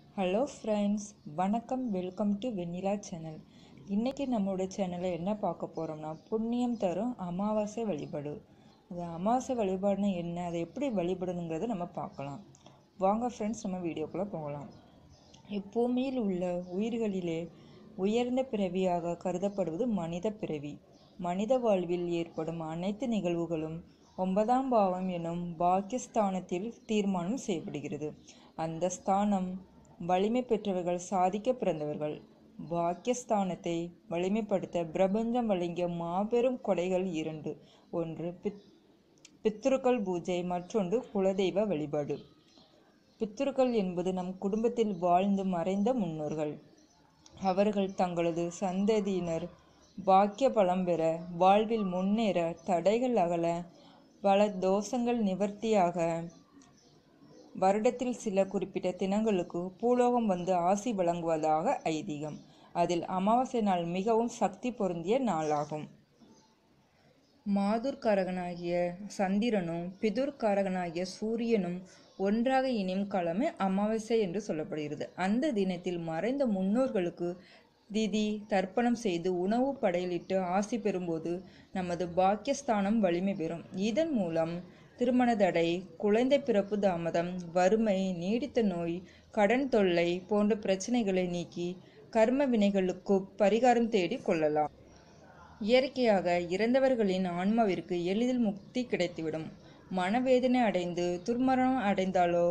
hello friends வணக்கம் welcome to Vennila channel இன்றைக்கி நம்மளோட சேனலில் என்ன பார்க்க போகிறோம்னா புண்ணியம் தரும் அமாவாசை வழிபாடு அது அமாவாசை வழிபாடுனா என்ன அதை எப்படி வழிபடணுங்கிறத நம்ம பார்க்கலாம் வாங்க ஃப்ரெண்ட்ஸ் நம்ம வீடியோக்குள்ளே போகலாம் இப்பூமியில் உள்ள உயிர்களிலே உயர்ந்த பிறவியாக கருதப்படுவது மனித பிறவி மனித வாழ்வில் ஏற்படும் அனைத்து நிகழ்வுகளும் ஒன்பதாம் பாவம் எனும் பாக்கியஸ்தானத்தில் தீர்மானம் செய்யப்படுகிறது அந்த ஸ்தானம் வலிமை பெற்றவர்கள் சாதிக்க பிறந்தவர்கள் பாக்கியஸ்தானத்தை வலிமைப்படுத்த பிரபஞ்சம் வழங்கிய மாபெரும் கொடைகள் இரண்டு ஒன்று பித் பித்ருக்கள் பூஜை மற்றொன்று குலதெய்வ வழிபாடு பித்ருக்கள் என்பது நம் குடும்பத்தில் வாழ்ந்து மறைந்த முன்னோர்கள் அவர்கள் தங்களது சந்ததியினர் பாக்கிய பலம் பெற வாழ்வில் முன்னேற தடைகள் அகல பல தோஷங்கள் நிவர்த்தியாக வருடத்தில் சில குறிப்பிட்ட தினங்களுக்கு பூலோகம் வந்து ஆசி வழங்குவதாக ஐதீகம் அதில் அமாவாசை நாள் மிகவும் சக்தி பொருந்திய நாளாகும் மாதுர்காரகனாகிய சந்திரனும் பிதுர்காரகனாகிய சூரியனும் ஒன்றாக இணையும் காலமே அமாவாசை என்று சொல்லப்படுகிறது அந்த தினத்தில் மறைந்த முன்னோர்களுக்கு திதி தர்ப்பணம் செய்து உணவு படையலிட்டு ஆசி பெறும்போது நமது பாக்கியஸ்தானம் வலிமை பெறும் இதன் மூலம் திருமண தடை குழந்தை பிறப்பு தாமதம் வறுமை நீடித்த நோய் கடன் தொல்லை போன்ற பிரச்சனைகளை நீக்கி கர்ம வினைகளுக்கு பரிகாரம் தேடி கொள்ளலாம் இயற்கையாக இறந்தவர்களின் ஆன்மாவிற்கு எளிதில் முக்தி கிடைத்துவிடும் மனவேதனை அடைந்து துர்மரணம் அடைந்தாலோ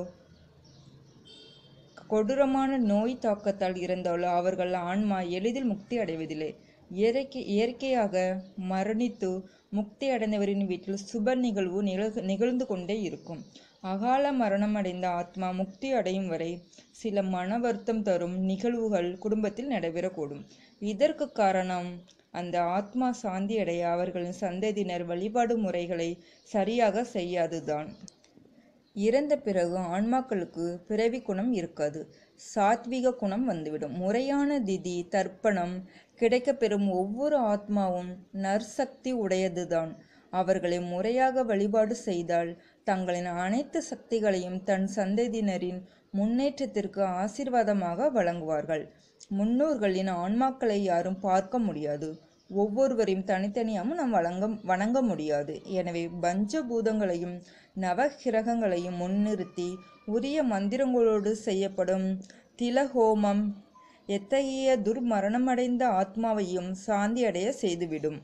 கொடூரமான நோய் தாக்கத்தால் இறந்தாலோ அவர்கள் ஆன்மா எளிதில் முக்தி அடைவதில்லை இயற்கை இயற்கையாக மரணித்து முக்தி அடைந்தவரின் வீட்டில் சுப நிகழ்வு நிகழ் நிகழ்ந்து கொண்டே இருக்கும் அகால மரணம் அடைந்த ஆத்மா முக்தி அடையும் வரை சில மன வருத்தம் தரும் நிகழ்வுகள் குடும்பத்தில் நடைபெறக்கூடும் இதற்கு காரணம் அந்த ஆத்மா சாந்தி அடைய அவர்களின் சந்ததியினர் வழிபாடு முறைகளை சரியாக செய்யாதுதான் இறந்த பிறகு ஆன்மாக்களுக்கு பிறவி குணம் இருக்காது சாத்விக குணம் வந்துவிடும் முறையான திதி தர்ப்பணம் கிடைக்கப்பெறும் ஒவ்வொரு ஆத்மாவும் நற்சக்தி உடையதுதான் அவர்களை முறையாக வழிபாடு செய்தால் தங்களின் அனைத்து சக்திகளையும் தன் சந்ததியினரின் முன்னேற்றத்திற்கு ஆசீர்வாதமாக வழங்குவார்கள் முன்னோர்களின் ஆன்மாக்களை யாரும் பார்க்க முடியாது ஒவ்வொருவரையும் தனித்தனியாகவும் நாம் வழங்க வணங்க முடியாது எனவே பஞ்சபூதங்களையும் நவகிரகங்களையும் முன்னிறுத்தி உரிய மந்திரங்களோடு செய்யப்படும் திலஹோமம் எத்தகைய துர்மரணமடைந்த ஆத்மாவையும் சாந்தி அடைய செய்துவிடும்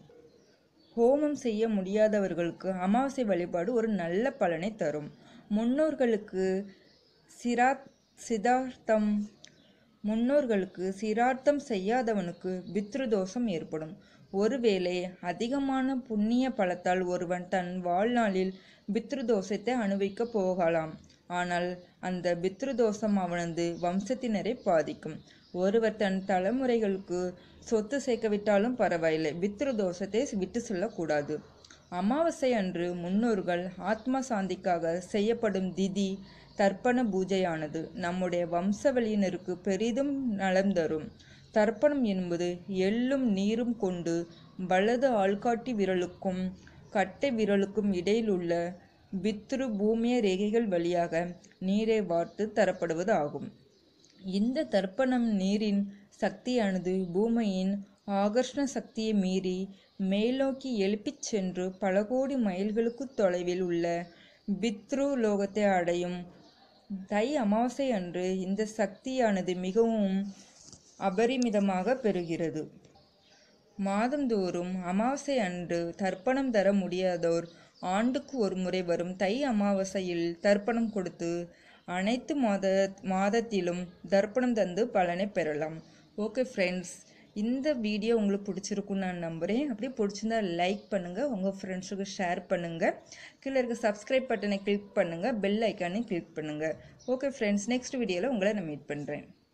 ஹோமம் செய்ய முடியாதவர்களுக்கு அமாவாசை வழிபாடு ஒரு நல்ல பலனை தரும் முன்னோர்களுக்கு சிராத் சிதார்த்தம் முன்னோர்களுக்கு சிரார்த்தம் செய்யாதவனுக்கு பித்ருதோஷம் ஏற்படும் ஒருவேளை அதிகமான புண்ணிய பலத்தால் ஒருவன் தன் வாழ்நாளில் பித்ருதோஷத்தை அனுபவிக்க போகலாம் ஆனால் அந்த பித்ருதோஷம் அவனது வம்சத்தினரை பாதிக்கும் ஒருவர் தன் தலைமுறைகளுக்கு சொத்து சேர்க்கவிட்டாலும் பரவாயில்லை பித்ருதோஷத்தை விட்டு செல்லக்கூடாது அமாவாசை அன்று முன்னோர்கள் ஆத்ம சாந்திக்காக செய்யப்படும் திதி தர்ப்பண பூஜையானது நம்முடைய வம்சவழியினருக்கு பெரிதும் நலம் தரும் தர்ப்பணம் என்பது எள்ளும் நீரும் கொண்டு வலது ஆள்காட்டி விரலுக்கும் கட்டை விரலுக்கும் இடையில் உள்ள பித்ரு பூமிய ரேகைகள் வழியாக நீரை வார்த்து தரப்படுவது ஆகும் இந்த தர்ப்பணம் நீரின் சக்தியானது பூமியின் ஆகர்ஷண சக்தியை மீறி மேல்நோக்கி எழுப்பிச் சென்று பல கோடி மைல்களுக்கு தொலைவில் உள்ள பித்ரு லோகத்தை அடையும் தை அமாவாசை அன்று இந்த சக்தியானது மிகவும் அபரிமிதமாக பெறுகிறது மாதந்தோறும் அமாவாசை அன்று தர்ப்பணம் தர முடியாதோர் ஆண்டுக்கு ஒரு முறை வரும் தை அமாவாசையில் தர்ப்பணம் கொடுத்து அனைத்து மாத மாதத்திலும் தர்ப்பணம் தந்து பலனை பெறலாம் ஓகே ஃப்ரெண்ட்ஸ் இந்த வீடியோ உங்களுக்கு பிடிச்சிருக்குன்னு நான் நம்புகிறேன் அப்படி பிடிச்சிருந்தா லைக் பண்ணுங்கள் உங்கள் ஃப்ரெண்ட்ஸுக்கு ஷேர் பண்ணுங்கள் கீழே இருக்க சப்ஸ்கிரைப் பட்டனை கிளிக் பண்ணுங்கள் பெல் ஐக்கானை கிளிக் பண்ணுங்கள் ஓகே ஃப்ரெண்ட்ஸ் நெக்ஸ்ட் வீடியோவில் உங்களை நான் மீட் பண்ணுறேன்